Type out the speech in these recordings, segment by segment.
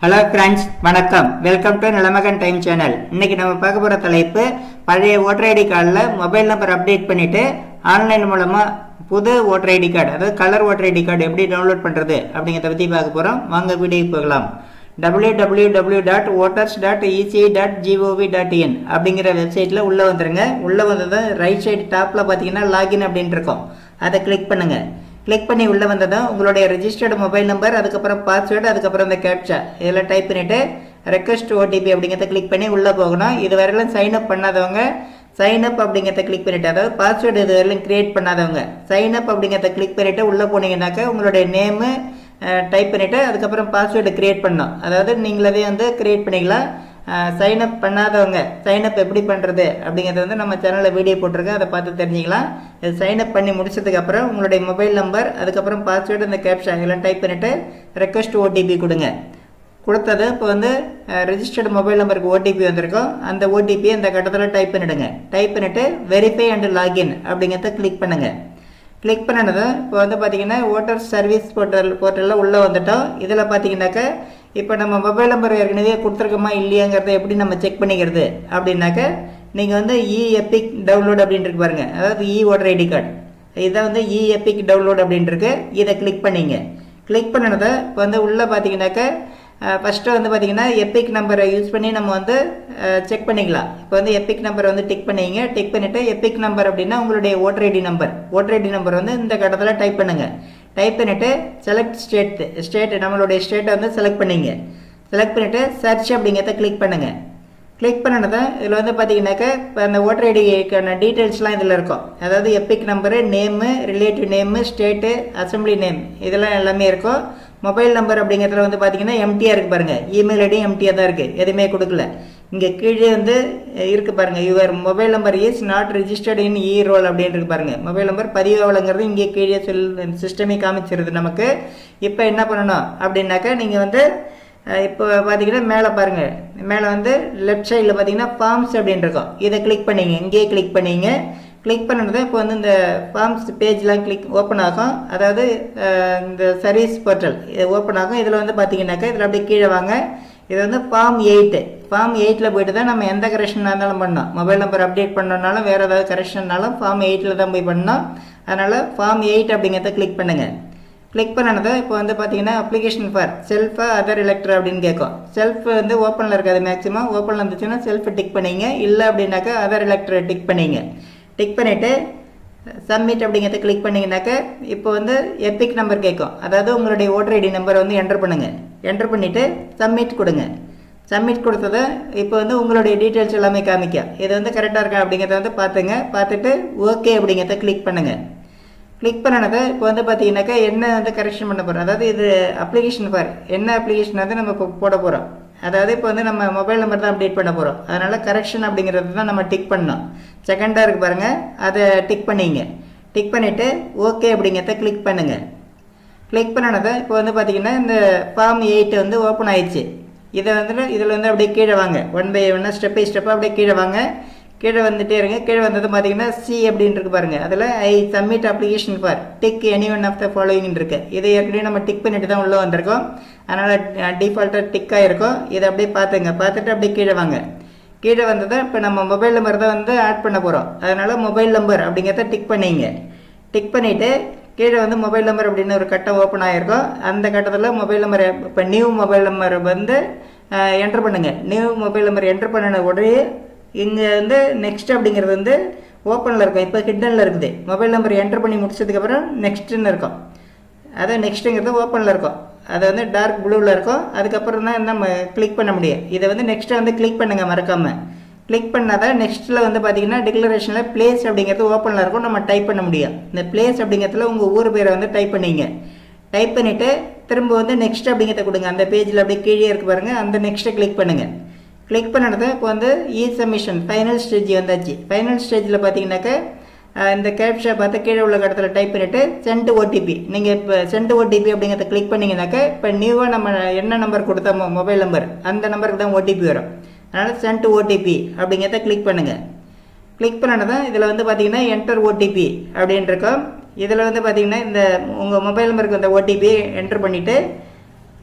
hello friends வணக்கம் welcome to Nilamagan time channel இன்னைக்கு நம்ம பார்க்க போகிற தலைப்பு பழைய ஓட்டர் ஐடி கார்டில் மொபைல் நம்பர் அப்டேட் பண்ணிட்டு ஆன்லைன் மூலமாக புது ஓட்டர் ஐடி கார்டு அதாவது கலர் ஓட்டர் ஐடி கார்டு எப்படி டவுன்லோட் பண்ணுறது அப்படிங்கிறத பற்றி பார்க்க போகிறோம் வாங்க வீடியோக்கு போகலாம் W W W dot voters dot ECI dot GOV dot in அப்படிங்கிற வெப்சைட்டில் உள்ளே வந்துருங்க உள்ளே வந்ததும் ரைட் சைடு டாப்பில் பார்த்தீங்கன்னா லாகின் அப்படின்ட்டு இருக்கும் அதை கிளிக் பண்ணுங்கள் கிளிக் பண்ணி உள்ளே வந்ததும் உங்களுடைய ரெஜிஸ்டர்டு மொபைல் நம்பர் அதுக்கப்புறம் பாஸ்வேர்டு அதுக்கப்புறம் இந்த கேப்சா இதெல்லாம் டைப் பண்ணிவிட்டு ரெக்வஸ்ட் ஓடிபி அப்படிங்கிறத கிளிக் பண்ணி உள்ளே போகணும் இது வரையிலும் சைன் அப் பண்ணாதவங்க சைன் அப் அப்படிங்கிறத கிளிக் பண்ணிவிட்டு அதாவது பாஸ்வேர்டு இது வரையிலும் கிரியேட் பண்ணாதவங்க சைன் அப் அப்படிங்கிறத கிளிக் பண்ணிவிட்டு உள்ளே போனீங்கன்னாக்கா உங்களுடைய நேமு டைப் பண்ணிவிட்டு அதுக்கப்புறம் பாஸ்வேர்டு கிரியேட் பண்ணணும் அதாவது நீங்களே வந்து கிரியேட் பண்ணிக்கலாம் சைன் அப் பண்ணாதவங்க சைன் அப் எப்படி பண்ணுறது அப்படிங்கிறது வந்து நம்ம சேனலில் வீடியோ போட்டிருக்கேன் அதை பார்த்து தெரிஞ்சுக்கலாம் இது சைன் அப் பண்ணி முடிச்சதுக்கப்புறம் உங்களுடைய மொபைல் நம்பர் அதுக்கப்புறம் பாஸ்வேர்டு இந்த கேப்ஷா இதெல்லாம் டைப் பண்ணிவிட்டு ரெக்வஸ்ட் ஓடிபி கொடுங்க கொடுத்தது இப்போ வந்து ரெஜிஸ்டர்டு மொபைல் நம்பருக்கு ஓடிபி வந்திருக்கும் அந்த ஓடிபி அந்த கட்டத்தில் டைப் பண்ணிவிடுங்க டைப் பண்ணிவிட்டு வெரிஃபை அண்ட் லாகின் அப்படிங்கிறத கிளிக் பண்ணுங்கள் கிளிக் பண்ணினதும் இப்போ வந்து பார்த்தீங்கன்னா ஓட்டர் சர்வீஸ் போர்ட்டல் போர்ட்டலில் உள்ளே வந்துட்டோம் இதில் பார்த்தீங்கன்னாக்கா இப்போ நம்ம மொபைல் நம்பர் ஏற்கனவே கொடுத்துருக்கோமா இல்லையாங்கிறத எப்படி நம்ம செக் பண்ணிக்கிறது அப்படின்னாக்க நீங்கள் வந்து இ எப்பிக் டவுன்லோட் அப்படின்ட்டு பாருங்க அதாவது இ ஓட்டர் ஐடி கார்டு இதை வந்து இ எப்பிக் டவுன்லோட் அப்படின்ட்டு இதை கிளிக் பண்ணிங்க கிளிக் பண்ணினதை இப்போ வந்து உள்ளே பார்த்தீங்கன்னாக்கா ஃபஸ்ட்டு வந்து பார்த்தீங்கன்னா எப்பிக் நம்பரை யூஸ் பண்ணி நம்ம வந்து செக் பண்ணிக்கலாம் இப்போ வந்து எப்பிக் நம்பரை வந்து டிக் பண்ணிங்க டிக் பண்ணிவிட்டு எப்பிக் நம்பர் அப்படின்னா உங்களுடைய voter ID number voter ID number வந்து இந்த கட்டத்தில் டைப் பண்ணுங்கள் டைப் பண்ணிவிட்டு செலக்ட் ஸ்டேட் ஸ்டேட் நம்மளுடைய ஸ்டேட்டை வந்து செலக்ட் பண்ணிங்க செலக்ட் பண்ணிவிட்டு சர்ச் அப்படிங்கிறத கிளிக் பண்ணுங்கள் கிளிக் பண்ணினதான் இதில் வந்து பார்த்தீங்கன்னாக்கா இப்போ அந்த ஓட்டர் ஐடிக்கான டீட்டெயில்ஸ்லாம் இதில் இருக்கும் அதாவது EPIC number name relative name state assembly name இதெல்லாம் எல்லாமே இருக்கும் மொபைல் நம்பர் அப்படிங்கிறதுல வந்து பார்த்தீங்கன்னா எம்டியாக இருக்குது பாருங்கள் இமெயில் ஐடியும் எம்டியாக தான் இருக்குது எதுவுமே கொடுக்கல இங்கே கீழே வந்து இருக்குது பாருங்கள் your mobile number is not registered in e roll அப்படின்னு இருக்கு பாருங்கள் மொபைல் நம்பர் பதிவாகலைங்கிறது இங்கே கீழே சொல் சிஸ்டமே காமிச்சிருது நமக்கு இப்போ என்ன பண்ணணும் அப்படின்னாக்கா நீங்கள் வந்து இப்போ பார்த்தீங்கன்னா மேலே பாருங்கள் மேலே வந்து லெஃப்ட் சைடில் பார்த்தீங்கன்னா ஃபார்ம்ஸ் அப்படின்னு இருக்கும் இதை கிளிக் பண்ணிங்க இங்கேயே கிளிக் பண்ணிங்க கிளிக் பண்ணுறது இப்போ வந்து இந்த ஃபார்ம்ஸ் பேஜ்லாம் கிளிக் ஓப்பன் ஆகும் அதாவது இந்த சர்வீஸ் போர்ட்டல் இது ஓப்பன் ஆகும் இதில் வந்து பார்த்தீங்கன்னாக்கா இதில் அப்படியே கீழே வாங்க இது வந்து ஃபார்ம் எயிட்டு ஃபார்ம் எயிட்டில் போயிட்டு தான் நம்ம எந்த கரெக்ஷனாக இருந்தாலும் பண்ணோம் மொபைல் நம்பர் அப்டேட் பண்ணனாலும் வேறு ஏதாவது கரெக்ஷன்னாலும் ஃபார்ம் எயிட்டில் தான் போய் பண்ணோம் அதனால் ஃபார்ம் எயிட் அப்படிங்கிறத கிளிக் பண்ணுங்கள் கிளிக் பண்ணனதை இப்போ வந்து பார்த்தீங்கன்னா அப்ளிகேஷன் ஃபார் செல்ஃபா அதர் எலக்ட்ரா அப்படின்னு கேட்கும் செல்ஃப் வந்து ஓப்பனில் இருக்காது மேக்ஸிமம் ஓப்பனில் இருந்துச்சுன்னா செல்ஃப் டிக் பண்ணிங்க இல்லை அப்படின்னாக்கா அதர் எலக்ட்ரா டிக் பண்ணிங்க டிக் பண்ணிவிட்டு சப்மிட் அப்படிங்கிறத கிளிக் பண்ணிங்கனாக்க இப்போ வந்து எப்பிக் நம்பர் கேட்கும் அதாவது உங்களுடைய ஓட்டர் ஐடி நம்பரை வந்து என்டர் பண்ணுங்கள் என்டர் பண்ணிவிட்டு சப்மிட் கொடுங்க சப்மிட் கொடுத்ததை இப்போ வந்து உங்களுடைய டீட்டெயில்ஸ் எல்லாமே காமிக்கும் இது வந்து கரெக்டாக இருக்கா அப்படிங்கிறத வந்து பார்த்துங்க பார்த்துட்டு ஓகே அப்படிங்கிறத கிளிக் பண்ணுங்கள் கிளிக் பண்ணினதை இப்போ வந்து பார்த்தீங்கன்னாக்கா என்ன வந்து கரெக்ஷன் பண்ண போகிறோம் அதாவது இது அப்ளிகேஷன் ஃபார் என்ன அப்ளிகேஷன் வந்து நம்ம இப்போ போட போகிறோம் அதாவது இப்போ வந்து நம்ம மொபைல் நம்பர் தான் அப்டேட் பண்ண போகிறோம் அதனால் கரெக்ஷன் அப்படிங்கிறது தான் நம்ம டிக் பண்ணோம் செகண்டாக இருக்கு பாருங்கள் அதை டிக் பண்ணிங்க டிக் பண்ணிவிட்டு ஓகே அப்படிங்கிறத கிளிக் பண்ணுங்கள் கிளிக் பண்ணினதை இப்போ வந்து பார்த்தீங்கன்னா இந்த ஃபார்ம் எயிட் வந்து ஓப்பன் ஆயிடுச்சு இதை வந்து இதில் வந்து அப்படியே கீழே வாங்க ஒன் பை ஒன்னாக ஸ்டெப் பை ஸ்டெப்பாக அப்படியே கீழே வாங்க கீழே வந்துட்டே இருங்க கீழே வந்தது பார்த்தீங்கன்னா சி அப்படின்னு இருக்கு பாருங்க அதில் I submit application for tick any one of the following இருக்கு இதை ஏற்கனவே நம்ம டிக் பண்ணிட்டு தான் உள்ளே வந்திருக்கோம் அதனால் டிஃபால்ட்டாக டிக்காக இருக்கும் இதை அப்படியே பார்த்துங்க பார்த்துட்டு அப்படியே கீழே வாங்க கீழே வந்ததை இப்போ நம்ம மொபைல் நம்பர் தான் வந்து ஆட் பண்ண போகிறோம் அதனால் மொபைல் நம்பர் அப்படிங்கிறத டிக் பண்ணிங்க டிக் பண்ணிவிட்டு கீழே வந்து மொபைல் நம்பர் அப்படின்னு ஒரு கட்டம் ஓப்பன் ஆகிருக்கும் அந்த கட்டத்தில் மொபைல் நம்பர் இப்போ நியூ மொபைல் நம்பர் வந்து என்டர் பண்ணுங்கள் நியூ மொபைல் நம்பர் என்டர் பண்ணின உடனே இங்கே வந்து நெக்ஸ்ட் அப்படிங்கிறது வந்து ஓப்பனில் இருக்கும் இப்போ ஹிட்டனில் இருக்குது மொபைல் நம்பர் என்டர் பண்ணி முடிச்சதுக்கப்புறம் நெக்ஸ்ட்டுன்னு இருக்கும் அதான் நெக்ஸ்ட்டுங்கிறது ஓப்பனில் இருக்கும் அது வந்து டார்க் ப்ளூவில் இருக்கும் அதுக்கப்புறம் தான் நம்ம கிளிக் பண்ண முடியும் இதை வந்து நெக்ஸ்ட்டை வந்து கிளிக் பண்ணுங்கள் மறக்காமல் கிளிக் பண்ணால் தான் நெக்ஸ்ட்டில் வந்து பார்த்தீங்கன்னா டிக்ளரேஷனில் பிளேஸ் அப்படிங்கிறது ஓப்பனில் இருக்கும் நம்ம டைப் பண்ண முடியும் இந்த பிளேஸ் அப்படிங்கிறதுல உங்கள் ஊர் பேரை வந்து டைப் பண்ணிங்க டைப் பண்ணிவிட்டு திரும்ப வந்து நெக்ஸ்ட் அப்படிங்கிறத கொடுங்க அந்த பேஜில் அப்படியே கீழே இருக்கு பாருங்கள் அந்த நெக்ஸ்ட்டை கிளிக் பண்ணுங்கள் கிளிக் பண்ணது இப்போ வந்து இ சப்மிஷன் ஃபைனல் ஸ்டேஜ் வந்தாச்சு ஃபைனல் ஸ்டேஜில் பார்த்தீங்கன்னாக்கா இந்த கேப்ஷா பார்த்து கீழே உள்ள இடத்துல டைப் பண்ணிவிட்டு சென்ட் ஓடிபி நீங்கள் இப்போ சென்ட் ஓடிபி அப்படிங்கிறத கிளிக் பண்ணிங்கனாக்கா இப்போ நியூவாக நம்ம என்ன நம்பர் கொடுத்தோமோ மொபைல் நம்பர் அந்த நம்பருக்கு தான் ஓடிபி வரும் அதனால் சென்ட் ஓடிபி அப்படிங்கிறத கிளிக் பண்ணுங்கள் கிளிக் பண்ணதான் இதில் வந்து பார்த்தீங்கன்னா என்டர் ஓடிபி அப்படின்னு இருக்கும் இதில் வந்து பார்த்தீங்கன்னா இந்த உங்கள் மொபைல் நம்பருக்கு அந்த ஓடிபி என்டர் பண்ணிவிட்டு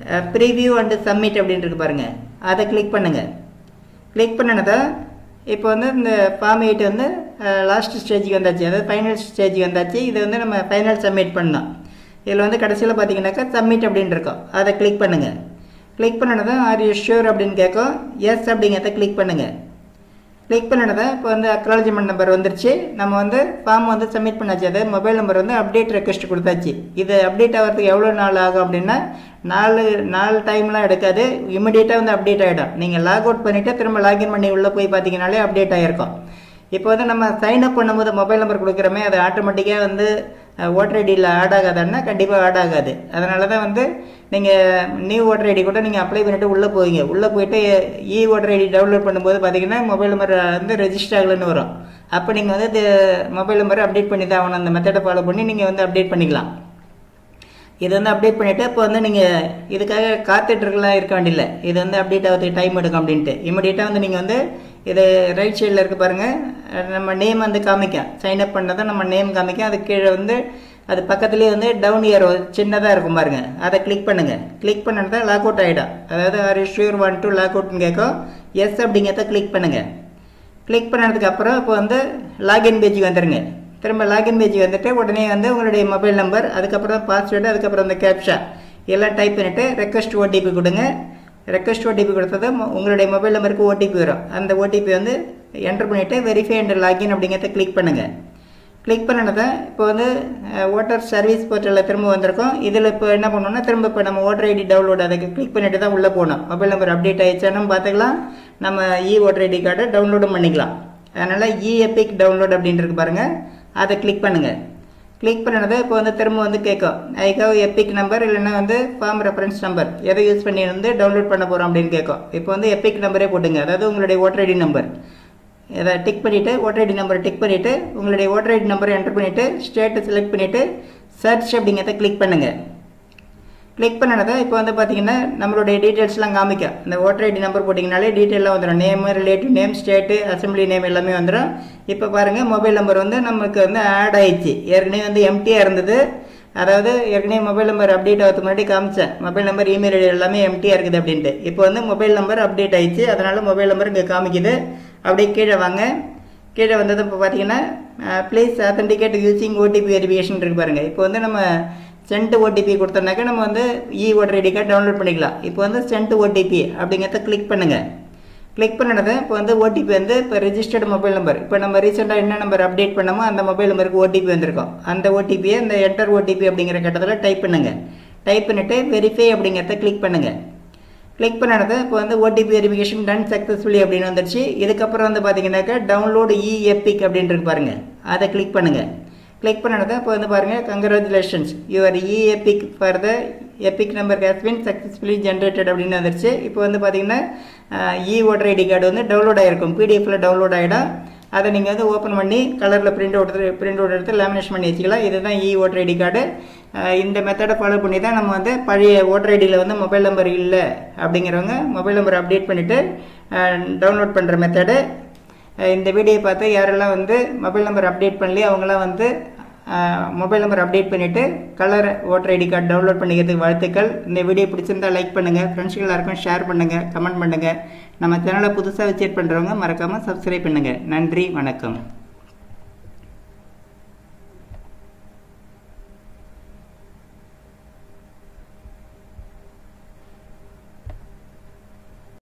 ப்ரீவியூ அண்டு சப்மிட் அப்படின்னு இருக்கு பாருங்கள் அதை கிளிக் பண்ணுங்கள் கிளிக் பண்ணினதை இப்போ வந்து இந்த ஃபார்ம் எயிட் வந்து லாஸ்ட் ஸ்டேஜுக்கு வந்தாச்சு அதாவது ஃபைனல் ஸ்டேஜுக்கு வந்தாச்சு இது வந்து நம்ம ஃபைனல் சப்மிட் பண்ணோம் இதில் வந்து கடைசியில் பார்த்தீங்கன்னாக்கா சப்மிட் அப்படின்னு இருக்கும் அதை கிளிக் பண்ணுங்கள் கிளிக் பண்ணினதும் ஆர் யூ ஷூர் அப்படின்னு கேட்கும் எஸ் அப்படிங்கிறத கிளிக் பண்ணுங்கள் கிளிக் பண்ணினதை இப்போ வந்து அக்னாலஜ்மெண்ட் நம்பர் வந்துருச்சு நம்ம வந்து ஃபார்ம் வந்து சப்மிட் பண்ணாச்சு அது மொபைல் நம்பர் வந்து அப்டேட் ரெக்வஸ்ட் கொடுத்தாச்சு இது அப்டேட் ஆகிறதுக்கு எவ்வளோ நாள் ஆகும் அப்படின்னா நாலு நாலு டைம்லாம் எடுக்காது இமிடியேட்டாக வந்து அப்டேட் ஆகிடும் நீங்கள் லாக் அவுட் பண்ணிவிட்டு திரும்ப லாகின் பண்ணி உள்ளே போய் பார்த்தீங்கனாலே அப்டேட் ஆகிருக்கும் இப்போ வந்து நம்ம சைன் அப் பண்ணும்போது மொபைல் நம்பர் கொடுக்குறோமே அது ஆட்டோமேட்டிக்காக வந்து ஓட்டர் ஐடியில் ஆட் ஆகாதுன்னா கண்டிப்பாக ஆட் ஆகாது அதனால தான் வந்து நீங்கள் நியூ ஓட்டர் ஐடி கூட நீங்கள் அப்ளை பண்ணிவிட்டு உள்ளே போவீங்க உள்ளே போயிட்டு இ ஓட்டர் ஐடி டவுன்லோட் பண்ணும்போது பார்த்தீங்கன்னா மொபைல் நம்பர் வந்து ரெஜிஸ்டர் ஆகலைன்னு வரும் அப்போ நீங்கள் வந்து இந்த மொபைல் நம்பரை அப்டேட் பண்ணி தான் ஆகணும் அந்த மெத்தடை ஃபாலோ பண்ணி நீங்கள் வந்து அப்டேட் பண்ணிக்கலாம் இது வந்து அப்டேட் பண்ணிவிட்டு இப்போ வந்து நீங்கள் இதுக்காக காத்துட்ருக்கலாம் இருக்க வேண்டியில்லை இது வந்து அப்டேட் ஆகிறதுக்கு டைம் எடுக்கும் அப்படின்ட்டு இமீடியட்டாக வந்து நீங்கள் வந்து இது ரைட் சைடில் இருக்க பாருங்கள் நம்ம நேம் வந்து காமிக்கும் சைன் அப் பண்ணதை நம்ம நேம் காமிக்கும் அது கீழே வந்து அது பக்கத்துலேயே வந்து டவுன் இயர் சின்னதாக இருக்கும் பாருங்க அதை கிளிக் பண்ணுங்கள் கிளிக் பண்ணது லாக் அவுட் ஆகிடும் அதாவது are sure want to log அவுட்னு கேட்கும் எஸ் அப்படிங்கிறத கிளிக் பண்ணுங்கள் கிளிக் பண்ணதுக்கு அப்புறம் இப்போ வந்து லாகின் பேஜுக்கு வந்துடுங்க திரும்ப லாகின் பேஜுக்கு வந்துட்டு உடனே வந்து உங்களுடைய மொபைல் நம்பர் அதுக்கப்புறம் பாஸ்வேர்டு அதுக்கப்புறம் அந்த கேப்ஷா எல்லாம் டைப் பண்ணிவிட்டு ரெக்வஸ்ட் ஓடிபி கொடுங்க ரெக்வஸ்ட் ஓடிபி கொடுத்தது உங்களுடைய மொபைல் நம்பருக்கு ஓடிபி வரும் அந்த ஓடிபி வந்து என்டர் பண்ணிவிட்டு வெரிஃபை அண்ட் லாகின் அப்படிங்கிறத கிளிக் பண்ணுங்கள் கிளிக் பண்ணினதை இப்போ வந்து ஓட்டர் சர்வீஸ் போர்ட்டலில் திரும்ப வந்திருக்கோம் இதில் இப்போ என்ன பண்ணோம்னா திரும்ப இப்போ நம்ம ஓட்டர் ஐடி டவுன்லோட் அதுக்கு கிளிக் பண்ணிட்டு தான் உள்ளே போகணும் மொபைல் நம்பர் அப்டேட் ஆயிடுச்சான்னு பார்த்துக்கலாம் நம்ம இ ஓட்டர் ஐடி கார்டை டவுன்லோடும் பண்ணிக்கலாம் அதனால் இ எபிக் டவுன்லோட் அப்படின்னு இருக்கு பாருங்கள் அதை கிளிக் பண்ணுங்கள் கிளிக் பண்ணினதை இப்போ வந்து திரும்ப வந்து கேட்கும் ஐ ஹவ் எபிக் நம்பர் இல்லைன்னா வந்து ஃபார்ம் ரெஃபரன்ஸ் நம்பர் எதை யூஸ் பண்ணி வந்து டவுன்லோட் பண்ண போகிறோம் அப்படின்னு கேட்கும் இப்போ வந்து எபிக் நம்பரே போட்டுங்க அதாவது உங்களுடைய ஓட்டர் ஐடி நம்பர் இதை டிக் பண்ணிவிட்டு ஓட்டர் ஐடி நம்பரை டிக் பண்ணிவிட்டு உங்களுடைய ஓட்டர் ஐடி நம்பரை என்டர் பண்ணிவிட்டு ஸ்டேட்டை செலக்ட் பண்ணிவிட்டு சர்ச் அப்படிங்கிறத கிளிக் பண்ணுங்கள் கிளிக் பண்ணினதை இப்போ வந்து பார்த்தீங்கன்னா நம்மளுடைய டீட்டெயில்ஸ்லாம் காமிக்கும் இந்த ஓட்டர் ஐடி நம்பர் போட்டிங்கனாலே டீட்டெயிலாக வந்துடும் name relative name state assembly name எல்லாமே வந்துடும் இப்போ பாருங்கள் மொபைல் நம்பர் வந்து நமக்கு வந்து ஆட் ஆயிடுச்சு ஏற்கனவே வந்து எம்டியாக இருந்தது அதாவது ஏற்கனவே மொபைல் நம்பர் அப்டேட் ஆகிறதுக்கு முன்னாடி காமிச்சேன் மொபைல் நம்பர் இமெயில் ஐடி எல்லாமே எம்டியாக இருக்குது அப்படின்ட்டு இப்போ வந்து மொபைல் நம்பர் அப்டேட் ஆயிடுச்சு அதனால் மொபைல் நம்பர் இங்கே காமிக்குது அப்படியே கீழே வாங்க கீழே வந்தது இப்போ பார்த்தீங்கன்னா please authenticate using OTP verification இருக்கு பாருங்கள் இப்போ வந்து நம்ம சென்ட் ஓடிபி கொடுத்தோம்னாக்க நம்ம வந்து e voter ID card download பண்ணிக்கலாம் இப்போ வந்து சென்ட் ஓடிபி அப்படிங்கிறத கிளிக் பண்ணுங்கள் கிளிக் பண்ணினதை இப்போ வந்து ஓடிபி வந்து இப்போ ரெஜிஸ்டர்டு மொபைல் நம்பர் இப்போ நம்ம ரீசெண்டாக என்ன நம்பர் அப்டேட் பண்ணமோ அந்த மொபைல் நம்பருக்கு ஓடிபி வந்திருக்கும் அந்த ஓடிபியை இந்த என்டர் ஓடிபி அப்படிங்கிற கட்டத்தில் டைப் பண்ணுங்கள் டைப் பண்ணிவிட்டு வெரிஃபை அப்படிங்கிறத கிளிக் பண்ணுங்கள் கிளிக் பண்ணினது இப்போ வந்து ஓடிபி வெரிஃபிகேஷன் டன் சக்ஸஸ்ஃபுல்லி அப்படின்னு வந்துருச்சு இதுக்கப்புறம் வந்து பார்த்தீங்கன்னாக்கா டவுன்லோடு இ எப்பிக் அப்படின்னு இருக்கு பாருங்கள் அதை கிளிக் பண்ணுங்கள் கிளிக் பண்ணினதை இப்போ வந்து பாருங்கள் congratulations your e EPIC for the EPIC number has been successfully generated அப்படின்னு வந்துருச்சு இப்போ வந்து பார்த்தீங்கன்னா இ ஓட்டர் ஐடி கார்டு வந்து டவுன்லோட் ஆகிருக்கும் பிடிஎஃப்ல டவுன்லோட் ஆகிடும் அதை நீங்கள் வந்து ஓப்பன் பண்ணி கலரில் பிரிண்ட் அவுட் பிரிண்ட் அவுட் எடுத்து லேமினேஷன் பண்ணி வச்சுக்கலாம் இதுதான் இ ஓட்டர் ஐடி கார்டு இந்த மெத்தடை ஃபாலோ பண்ணி தான் நம்ம வந்து பழைய ஓட்டர் ஐடியில் வந்து மொபைல் நம்பர் இல்லை அப்படிங்கிறவங்க மொபைல் நம்பர் அப்டேட் பண்ணிவிட்டு டவுன்லோட் பண்ணுற மெத்தடு இந்த வீடியோ பார்த்து யாரெல்லாம் வந்து மொபைல் நம்பர் அப்டேட் பண்ணலையோ அவங்களாம் வந்து மொபைல் நம்பர் அப்டேட் பண்ணிவிட்டு colour voter ID card download பண்ணிக்கிறதுக்கு வாழ்த்துக்கள் இந்த வீடியோ பிடிச்சிருந்தா லைக் பண்ணுங்கள் ஃப்ரெண்ட்ஸ்கள் எல்லாருக்கும் ஷேர் பண்ணுங்கள் கமெண்ட் பண்ணுங்கள் நம்ம சேனலை புதுசாக விசிட் பண்ணுறவங்க மறக்காமல் சப்ஸ்கிரைப் பண்ணுங்கள் நன்றி வணக்கம்